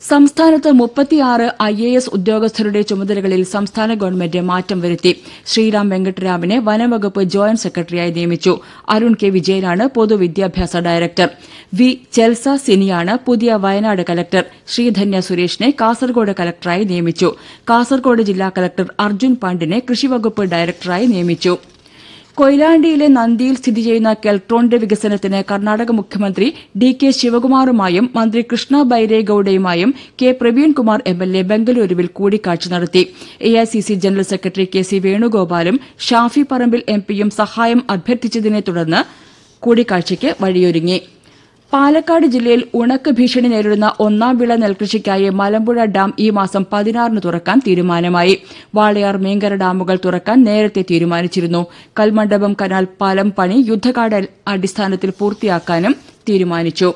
സംസ്ഥാനത്ത് മുപ്പത്തിയാറ് I A S ഉദ്യോഗസ്ഥരുടെ ചുമതലകളിൽ സംസ്ഥാന ഗവൺമെന്റ് മാറ്റം വരുത്തി ശ്രീറാം വെങ്കട്ടരാമനെ വനംവകുപ്പ് ജോയിന്റ് സെക്രട്ടറിയായി നിയമിച്ചു അരുൺ കെ വിജയനാണ് പൊതുവിദ്യാഭ്യാസ ഡയറക്ടർ വി ചെൽസ സിനിയാണ് പുതിയ വയനാട് കലക്ടർ ശ്രീധന്യ സുരേഷിനെ കാസർകോട് കലക്ടറായി നിയമിച്ചു കാസർകോട് ജില്ലാ കലക്ടർ അർജുൻ പാണ്ഡിനെ കൃഷിവകുപ്പ് ഡയറക്ടറായി നിയമിച്ചു കൊയിലാണ്ടിയിലെ നന്ദിയിൽ സ്ഥിതി ചെയ്യുന്ന കെൽട്രോണിന്റെ വികസനത്തിന് കർണാടക മുഖ്യമന്ത്രി ഡി കെ ശിവകുമാറുമായും മന്ത്രി കൃഷ്ണ ബൈരേഗൌഡയുമായും K Praveenkumar M L A ബംഗലൂരുവിൽ കൂടിക്കാഴ്ച നടത്തി A I C C general secretary K C വേണുഗോപാലും ഷാഫി പറമ്പിൽ എം പിയും സഹായം അഭ്യർത്ഥിച്ചതിനെ തുടർന്ന് കൂടിക്കാഴ്ചയ്ക്ക് വഴിയൊരുങ്ങി പാലക്കാട് ജില്ലയിൽ ഉണക്ക് ഭീഷണി നേരിടുന്ന ഒന്നാം വിള നെൽകൃഷിക്കായി മലമ്പുഴ ഡാം ഈ മാസം പതിനാറിന് തുറക്കാൻ തീരുമാനമായി വാളയാർ മീങ്കര ഡാമുകൾ തുറക്കാൻ നേരത്തെ തീരുമാനിച്ചിരുന്നു കൽമണ്ഡപം കനാൽ പാലം പണി യുദ്ധകാല അടിസ്ഥാനത്തിൽ പൂർത്തിയാക്കാനും തീരുമാനിച്ചു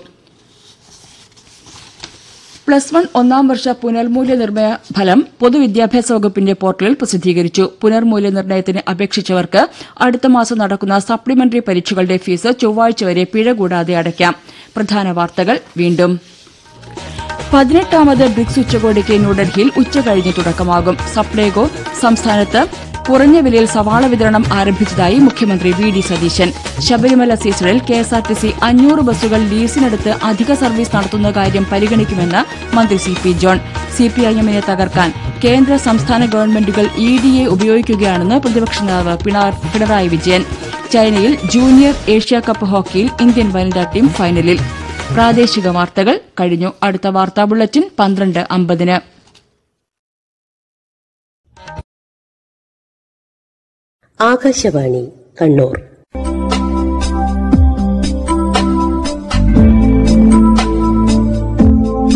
പ്ലസ് വൺ ഒന്നാം വർഷ പുനർമൂല്യനിർണ്ണയ ഫലം പൊതുവിദ്യാഭ്യാസ വകുപ്പിന്റെ പോർട്ടലിൽ പ്രസിദ്ധീകരിച്ചു പുനർമൂല്യനിർണ്ണയത്തിന് അപേക്ഷിച്ചവർക്ക് അടുത്ത മാസം നടക്കുന്ന സപ്ലിമെന്ററി പരീക്ഷകളുടെ ഫീസ് ചൊവ്വാഴ്ച വരെ പിഴ കൂടാതെ അടയ്ക്കാം പ്രധാന വാർത്തകൾ വീണ്ടും പതിനെട്ടാമത് ബ്രിക്സ് ഉച്ചകോടിക്ക് ന്യൂഡൽഹിയിൽ ഉച്ചകഴിഞ്ഞ് തുടക്കമാകും സപ്ലൈകോ സംസ്ഥാനത്ത് കുറഞ്ഞ വിലയിൽ സവാള വിതരണം ആരംഭിച്ചതായി മുഖ്യമന്ത്രി വി ഡി സതീശൻ ശബരിമല സീസണിൽ കെഎസ്ആർടിസി അഞ്ഞൂറ് ബസ്സുകൾ ലീസിനെടുത്ത് അധിക സർവീസ് നടത്തുന്ന കാര്യം പരിഗണിക്കുമെന്ന് മന്ത്രി സി പി ജോൺ സിപിഐഎമ്മിനെ തകർക്കാൻ കേന്ദ്ര സംസ്ഥാന ഗവൺമെന്റുകൾ ഇ ഡിയെ ഉപയോഗിക്കുകയാണെന്ന് പ്രതിപക്ഷ നേതാവ് പിണ- പിണറായി വിജയൻ ചൈനയിൽ ജൂനിയർ ഏഷ്യാകപ്പ് ഹോക്കിയിൽ ഇന്ത്യൻ വനിതാ ടീം ഫൈനലിൽ പ്രാദേശിക വാർത്തകൾ കഴിഞ്ഞു അടുത്ത വാർത്താ ബുള്ളറ്റിൻ പന്ത്രണ്ട് അമ്പതിന് ആകാശവാണി കണ്ണൂർ